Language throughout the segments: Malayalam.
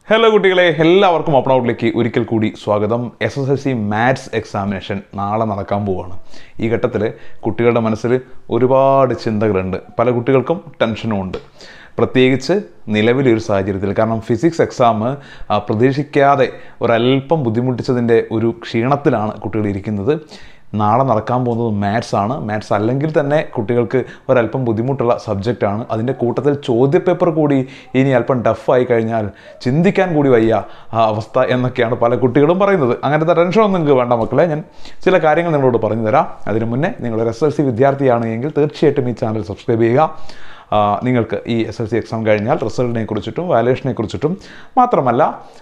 ഹലോ കുട്ടികളെ എല്ലാവർക്കും ഓപ്പൺ ഔട്ടിലേക്ക് ഒരിക്കൽ കൂടി സ്വാഗതം S S L C maths examination നാളെ നടക്കാൻ പോവുകയാണ് ഈ ഘട്ടത്തിൽ കുട്ടികളുടെ മനസ്സിൽ ഒരുപാട് ചിന്തകളുണ്ട് പല കുട്ടികൾക്കും ടെൻഷനും ഉണ്ട് പ്രത്യേകിച്ച് നിലവിലെ ഒരു സാഹചര്യത്തിൽ കാരണം ഫിസിക്സ് എക്സാം പ്രതീക്ഷിക്കാതെ ഒരല്പം ബുദ്ധിമുട്ടിച്ചതിൻ്റെ ഒരു ക്ഷീണത്തിലാണ് കുട്ടികൾ ഇരിക്കുന്നത് നാളെ നടക്കാൻ പോകുന്നത് മാത്സ് ആണ് മാത്സ് അല്ലെങ്കിൽ തന്നെ കുട്ടികൾക്ക് ഒരല്പം ബുദ്ധിമുട്ടുള്ള സബ്ജക്റ്റാണ് അതിൻ്റെ കൂട്ടത്തിൽ ചോദ്യപേപ്പർ കൂടി ഇനി അല്പം ടഫായി കഴിഞ്ഞാൽ ചിന്തിക്കാൻ കൂടി വയ്യ ആ അവസ്ഥ എന്നൊക്കെയാണ് പല കുട്ടികളും പറയുന്നത് അങ്ങനത്തെ ടെൻഷനൊന്നും നിങ്ങൾക്ക് വേണ്ട മക്കളെ ഞാൻ ചില കാര്യങ്ങൾ നിങ്ങളോട് പറഞ്ഞു തരാം അതിനു മുന്നേ നിങ്ങൾ എസ് എൽ സി വിദ്യാർത്ഥിയാണ് എങ്കിൽ തീർച്ചയായിട്ടും ഈ ചാനൽ സബ്സ്ക്രൈബ് ചെയ്യുക ആ, നിങ്ങൾക്ക് ഈ എസ് എൽ സി എക്സാം കഴിഞ്ഞാൽ റിസൾട്ടിനെ കുറിച്ചിട്ടും വാലേഷനെ കുറിച്ചിട്ടും മാത്രമല്ല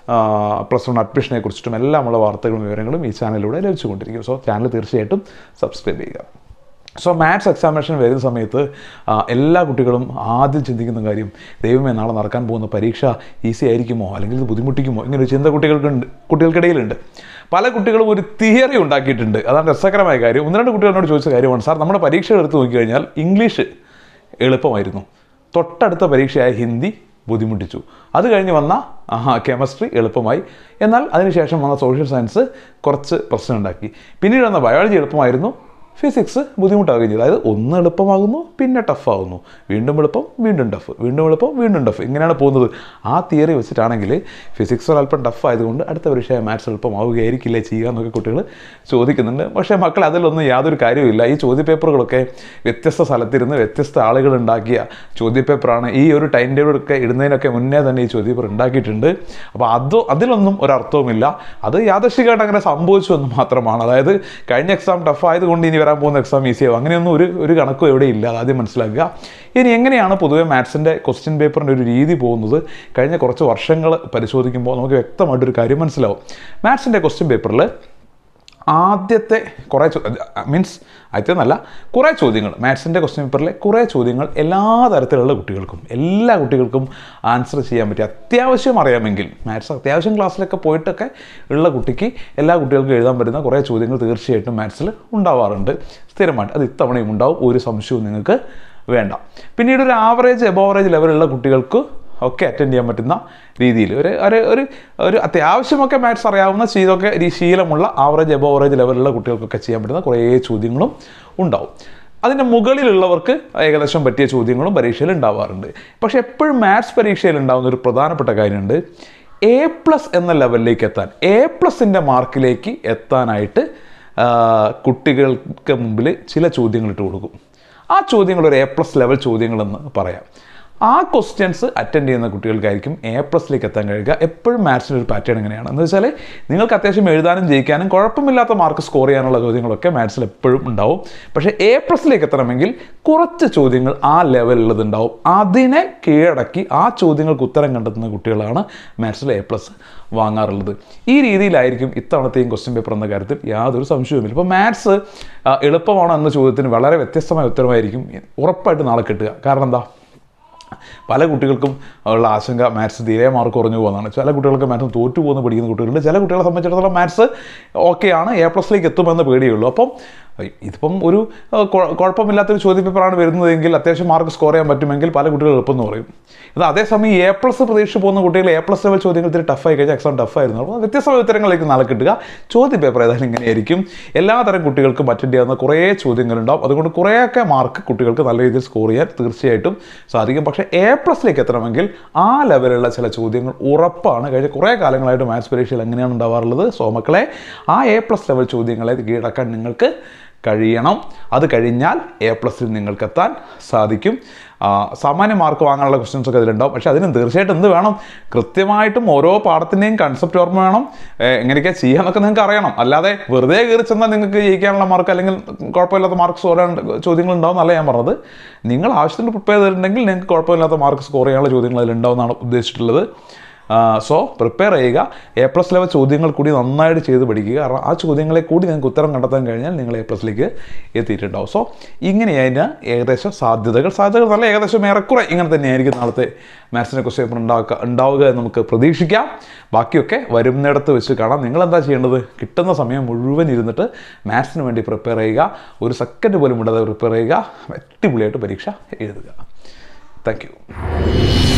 പ്ലസ് വൺ അഡ്മിഷനെ കുറിച്ചിട്ടും എല്ലാമുള്ള വാർത്തകളും വിവരങ്ങളും ഈ ചാനലിലൂടെ ലഭിച്ചുകൊണ്ടിരിക്കും സോ ചാനൽ തീർച്ചയായിട്ടും സബ്സ്ക്രൈബ് ചെയ്യുക സോ മാത്സ് എക്സാമിനേഷൻ വരുന്ന സമയത്ത് ആ, എല്ലാ കുട്ടികളും ആദ്യം ചിന്തിക്കുന്ന കാര്യം ദൈവമേ നാളെ നടക്കാൻ പോകുന്ന പരീക്ഷ ഈസി ആയിരിക്കുമോ അല്ലെങ്കിൽ ഇത് ബുദ്ധിമുട്ടിക്കുമോ ഇങ്ങനെ ഒരു ചിന്ത കുട്ടികൾക്കുണ്ട് കുട്ടികൾക്കിടയിലുണ്ട് പല കുട്ടികളും ഒരു തിയറി ഉണ്ടാക്കിയിട്ടുണ്ട് അതാണ് രസകരമായ കാര്യം ഒന്ന് രണ്ട് കുട്ടികളോട് ചോദിച്ച കാര്യമാണ് സാർ നമ്മുടെ പരീക്ഷ എടുത്ത് നോക്കിക്കഴിഞ്ഞാൽ ഇംഗ്ലീഷ് എളുപ്പമായിരുന്നു തൊട്ടടുത്ത പരീക്ഷയായ ഹിന്ദി ബുദ്ധിമുട്ടിച്ചു അത് കഴിഞ്ഞ് വന്ന കെമിസ്ട്രി എളുപ്പമായി എന്നാൽ അതിനുശേഷം വന്ന സോഷ്യൽ സയൻസ് കുറച്ച് പ്രശ്നമുണ്ടാക്കി പിന്നീട് വന്ന ബയോളജി എളുപ്പമായിരുന്നു ഫിസിക്സ് ബുദ്ധിമുട്ടാവുകയും ചെയ്തു അതായത് ഒന്ന് എളുപ്പമാകുന്നു പിന്നെ ടഫാകുന്നു വീണ്ടും എളുപ്പം വീണ്ടും ടഫ് വീണ്ടും എളുപ്പം വീണ്ടും ടഫ് ഇങ്ങനെയാണ് പോകുന്നത് ആ തിയറി വെച്ചിട്ടാണെങ്കിൽ ഫിസിക്സ് ഒരല്പം ടഫ് ആയതുകൊണ്ട് അടുത്ത പരീക്ഷ മാത്സ് എളുപ്പമാവുകയായിരിക്കില്ലേ ചെയ്യുക എന്നൊക്കെ കുട്ടികൾ ചോദിക്കുന്നുണ്ട് പക്ഷേ മക്കൾ അതിലൊന്നും യാതൊരു കാര്യവുമില്ല ഈ ചോദ്യപേപ്പറുകളൊക്കെ വ്യത്യസ്ത സ്ഥലത്തിരുന്ന് വ്യത്യസ്ത ആളുകൾ ഉണ്ടാക്കിയ ചോദ്യപേപ്പറാണ് ഈ ഒരു ടൈം ടേബിൾ ഒക്കെ ഇടുന്നതിനൊക്കെ മുന്നേ തന്നെ ഈ ചോദ്യപേപ്പർ ഉണ്ടാക്കിയിട്ടുണ്ട് അപ്പോൾ അത് അതിലൊന്നും ഒരർത്ഥവുമില്ല അത് യാദൃശികമായിട്ട് അങ്ങനെ സംഭവിച്ചു എന്ന് മാത്രമാണ് അതായത് കഴിഞ്ഞ എക്സാം ടഫ് ആയതുകൊണ്ട് ഇനി വരാൻ പോകുന്ന എക്സാം ഈസി ആവും അങ്ങനെയൊന്നും ഒരു ഒരു കണക്കും എവിടെ ഇല്ല അത് ആദ്യം മനസ്സിലാക്കുക ഇനി എങ്ങനെയാണ് പൊതുവെ മാത്സിൻ്റെ ക്വസ്റ്റ്യൻ പേപ്പറിൻ്റെ ഒരു രീതി പോകുന്നത് കഴിഞ്ഞ കുറച്ച് വർഷങ്ങൾ പരിശോധിക്കുമ്പോൾ നമുക്ക് വ്യക്തമായിട്ടൊരു കാര്യം മനസ്സിലാവും മാത്സിൻ്റെ ക്വസ്റ്റ്യൻ പേപ്പറിൽ ആദ്യത്തെ കുറേ മീൻസ് ആദ്യത്തെ എന്നല്ല കുറേ ചോദ്യങ്ങൾ മാത്സിൻ്റെ ക്വസ്റ്റ്യൻ പേപ്പറിലെ കുറേ ചോദ്യങ്ങൾ എല്ലാ തരത്തിലുള്ള കുട്ടികൾക്കും എല്ലാ കുട്ടികൾക്കും ആൻസർ ചെയ്യാൻ പറ്റും അത്യാവശ്യം അറിയാമെങ്കിൽ മാത്സ് അത്യാവശ്യം ക്ലാസ്സിലൊക്കെ പോയിട്ടൊക്കെ ഉള്ള കുട്ടിക്ക് എല്ലാ കുട്ടികൾക്കും എഴുതാൻ പറ്റുന്ന കുറേ ചോദ്യങ്ങൾ തീർച്ചയായിട്ടും മാത്സിൽ ഉണ്ടാവാറുണ്ട് സ്ഥിരമായിട്ട് അത് ഇത്തവണയും ഉണ്ടാവും ഒരു സംശയവും നിങ്ങൾക്ക് വേണ്ട പിന്നീട് ഒരു ആവറേജ് എബോവറേജ് ലെവലുള്ള കുട്ടികൾക്ക് ഒക്കെ അറ്റൻഡ് ചെയ്യാൻ പറ്റുന്ന രീതിയിൽ ഒരു ഒരു ഒരു ഒരു അത്യാവശ്യമൊക്കെ മാത്സ് അറിയാവുന്ന ചെയ്തൊക്കെ ഈ ശീലമുള്ള ആവറേജ് എബോ ആവറേജ് ലെവലുള്ള കുട്ടികൾക്കൊക്കെ ചെയ്യാൻ പറ്റുന്ന കുറേ ചോദ്യങ്ങളും ഉണ്ടാവും അതിൻ്റെ മുകളിലുള്ളവർക്ക് ഏകദേശം പറ്റിയ ചോദ്യങ്ങളും പരീക്ഷയിൽ ഉണ്ടാവാറുണ്ട് പക്ഷേ എപ്പോഴും മാത്സ് പരീക്ഷയിൽ ഉണ്ടാകുന്ന ഒരു പ്രധാനപ്പെട്ട കാര്യമുണ്ട് എ പ്ലസ് എന്ന ലെവലിലേക്ക് എത്താൻ എ പ്ലസിൻ്റെ മാർക്കിലേക്ക് എത്താനായിട്ട് ആ, കുട്ടികൾക്ക് മുമ്പിൽ ചില ചോദ്യങ്ങൾ ഇട്ട് കൊടുക്കും ആ ചോദ്യങ്ങൾ ഒരു എ പ്ലസ് ലെവൽ ചോദ്യങ്ങളെന്ന് പറയാം ആ ക്വസ്റ്റ്യൻസ് അറ്റൻഡ് ചെയ്യുന്ന കുട്ടികൾക്കായിരിക്കും എ പ്ലസിലേക്ക് എത്താൻ കഴിയുക എപ്പോഴും മാത്സിൻ്റെ ഒരു പാറ്റേൺ എങ്ങനെയാണ് എന്ന് വെച്ചാൽ നിങ്ങൾക്ക് അത്യാവശ്യം എഴുതാനും ജയിക്കാനും കുഴപ്പമില്ലാത്ത മാർക്ക് സ്കോർ ചെയ്യാനുള്ള ചോദ്യങ്ങളൊക്കെ മാത്സിൽ എപ്പോഴും ഉണ്ടാവും പക്ഷേ എ പ്ലസിലേക്ക് എത്തണമെങ്കിൽ കുറച്ച് ചോദ്യങ്ങൾ ആ ലെവലിലുള്ളത് ഉണ്ടാവും അതിനെ കീഴടക്കി ആ ചോദ്യങ്ങൾക്ക് ഉത്തരം കണ്ടെത്തുന്ന കുട്ടികളാണ് മാത്സിൽ എ പ്ലസ് വാങ്ങാറുള്ളത് ഈ രീതിയിലായിരിക്കും ഇത്തവണത്തെയും ക്വസ്റ്റ്യൻ പേപ്പർ എന്ന കാര്യത്തിൽ യാതൊരു സംശയവുമില്ല ഇപ്പോൾ മാത്സ് എളുപ്പമാണോ എന്ന ചോദ്യത്തിന് വളരെ വ്യത്യസ്തമായ ഉത്തരമായിരിക്കും ഉറപ്പായിട്ട് നാളെ കിട്ടുക കാരണം എന്താ പല കുട്ടികൾക്കും ഉള്ള ആശങ്ക മാത്സ് തീരെ മാർക്ക് കുറഞ്ഞു പോകുന്നതാണ് ചില കുട്ടികൾക്ക് മാത്സ് തോറ്റു പോകുന്ന പഠിക്കുന്ന കുട്ടികളുണ്ട് ചില കുട്ടികളെ സംബന്ധിച്ചിടത്തോളം മാത്സ് ഓക്കെയാണ് എ പ്ലസിലേക്ക് എത്തുമെന്ന് പേടിയുള്ളൂ അപ്പം ഇതിപ്പം ഒരു ആ, കുഴ- കുഴപ്പമില്ലാത്തൊരു ചോദ്യപേപ്പറാണ് വരുന്നതെങ്കിൽ അത്യാവശ്യം മാർക്ക് സ്കോർ ചെയ്യാൻ പറ്റുമെങ്കിൽ പല കുട്ടികൾ എളുപ്പം എന്ന് പറയും ഇത് അതേസമയം എ പ്ലസ് പ്രതീക്ഷിച്ച് പോകുന്ന കുട്ടികൾ എ പ്ലസ് ലെവൽ ചോദ്യങ്ങൾ ഇത്തിരി ടഫായി കഴിഞ്ഞാൽ എക്സാം ടഫായിരുന്നു അപ്പോൾ വ്യത്യസ്തമായ ഉത്തരങ്ങളിലേക്ക് നാളെ കിട്ടുക ചോദ്യപേപ്പർ ഏതായാലും ഇങ്ങനെയായിരിക്കും എല്ലാതരം കുട്ടികൾക്കും അറ്റൻഡ് ചെയ്യാവുന്ന കുറേ ചോദ്യങ്ങളുണ്ടാവും അതുകൊണ്ട് കുറേയൊക്കെ മാർക്ക് കുട്ടികൾക്ക് നല്ല രീതിയിൽ സ്കോർ ചെയ്യാൻ തീർച്ചയായിട്ടും സാധിക്കും പക്ഷേ എ പ്ലസിലേക്ക് എത്തണമെങ്കിൽ ആ ലെവലുള്ള ചില ചോദ്യങ്ങൾ ഉറപ്പാണ് കഴിഞ്ഞ കുറേ കാലങ്ങളായിട്ട് മാത്സ് പരീക്ഷയിൽ എങ്ങനെയാണ് ഉണ്ടാവാറുള്ളത് സോ മക്കളെ ആ എ പ്ലസ് ലെവൽ ചോദ്യങ്ങളെ കീഴടക്കാൻ നിങ്ങൾക്ക് കഴിയണം അത് കഴിഞ്ഞാൽ എ പ്ലസിൽ നിങ്ങൾക്ക് എത്താൻ സാധിക്കും ആ, സാമാന്യ മാർക്ക് വാങ്ങാനുള്ള ക്വസ്റ്റ്യൻസ് ഒക്കെ അതിലുണ്ടാവും പക്ഷേ അതിന് തീർച്ചയായിട്ടും എന്ത് വേണം കൃത്യമായിട്ടും ഓരോ പാഠത്തിൻ്റെയും കൺസെപ്റ്റ് ഓർമ്മ വേണം ഏ, എങ്ങനെയൊക്കെ ചെയ്യാന്നൊക്കെ നിങ്ങൾക്ക് അറിയണം അല്ലാതെ വെറുതെ കയറി ചെന്നാൽ നിങ്ങൾക്ക് ജയിക്കാനുള്ള മാർക്ക് അല്ലെങ്കിൽ കുഴപ്പമില്ലാത്ത മാർക്ക് സ്കോർ ചെയ്യാൻ ചോദ്യങ്ങൾ ഉണ്ടാവും എന്നല്ല ഞാൻ പറഞ്ഞത് നിങ്ങൾ ആവശ്യത്തിന് പ്രിപ്പയർ ചെയ്തിട്ടുണ്ടെങ്കിൽ നിങ്ങൾക്ക് കുഴപ്പമില്ലാത്ത മാർക്ക് സ്കോർ ചെയ്യാനുള്ള ചോദ്യങ്ങൾ അതിലുണ്ടാവും എന്നാണ് ഉദ്ദേശിച്ചിട്ടുള്ളത് സോ പ്രിപ്പയർ ചെയ്യുക എ പ്ലസ് ലെവൽ ചോദ്യങ്ങൾ കൂടി നന്നായിട്ട് ചെയ്ത് പഠിക്കുക കാരണം ആ ചോദ്യങ്ങളെ കൂടി നിങ്ങൾക്ക് ഉത്തരം കണ്ടെത്താൻ കഴിഞ്ഞാൽ നിങ്ങൾ എ പ്ലസിലേക്ക് എത്തിയിട്ടുണ്ടാവും സോ ഇങ്ങനെയതിന് ഏകദേശം സാധ്യതകൾ സാധ്യതകൾ നല്ല ഏകദേശം ഏറെക്കുറെ ഇങ്ങനെ തന്നെയായിരിക്കും നാളത്തെ മാത്സിനെ ക്വസ്റ്റ് പേപ്പർ ഉണ്ടാക്കുക ഉണ്ടാവുക എന്ന് നമുക്ക് പ്രതീക്ഷിക്കാം ബാക്കിയൊക്കെ വരുന്നിടത്ത് വെച്ച് കാണാം നിങ്ങൾ എന്താ ചെയ്യേണ്ടത് കിട്ടുന്ന സമയം മുഴുവൻ ഇരുന്നിട്ട് മാത്സിന് വേണ്ടി പ്രിപ്പയർ ചെയ്യുക ഒരു സെക്കൻഡ് പോലും വിടാതെ പ്രിപ്പയർ ചെയ്യുക അടിപൊളിയായിട്ട് പരീക്ഷ എഴുതുക താങ്ക് യു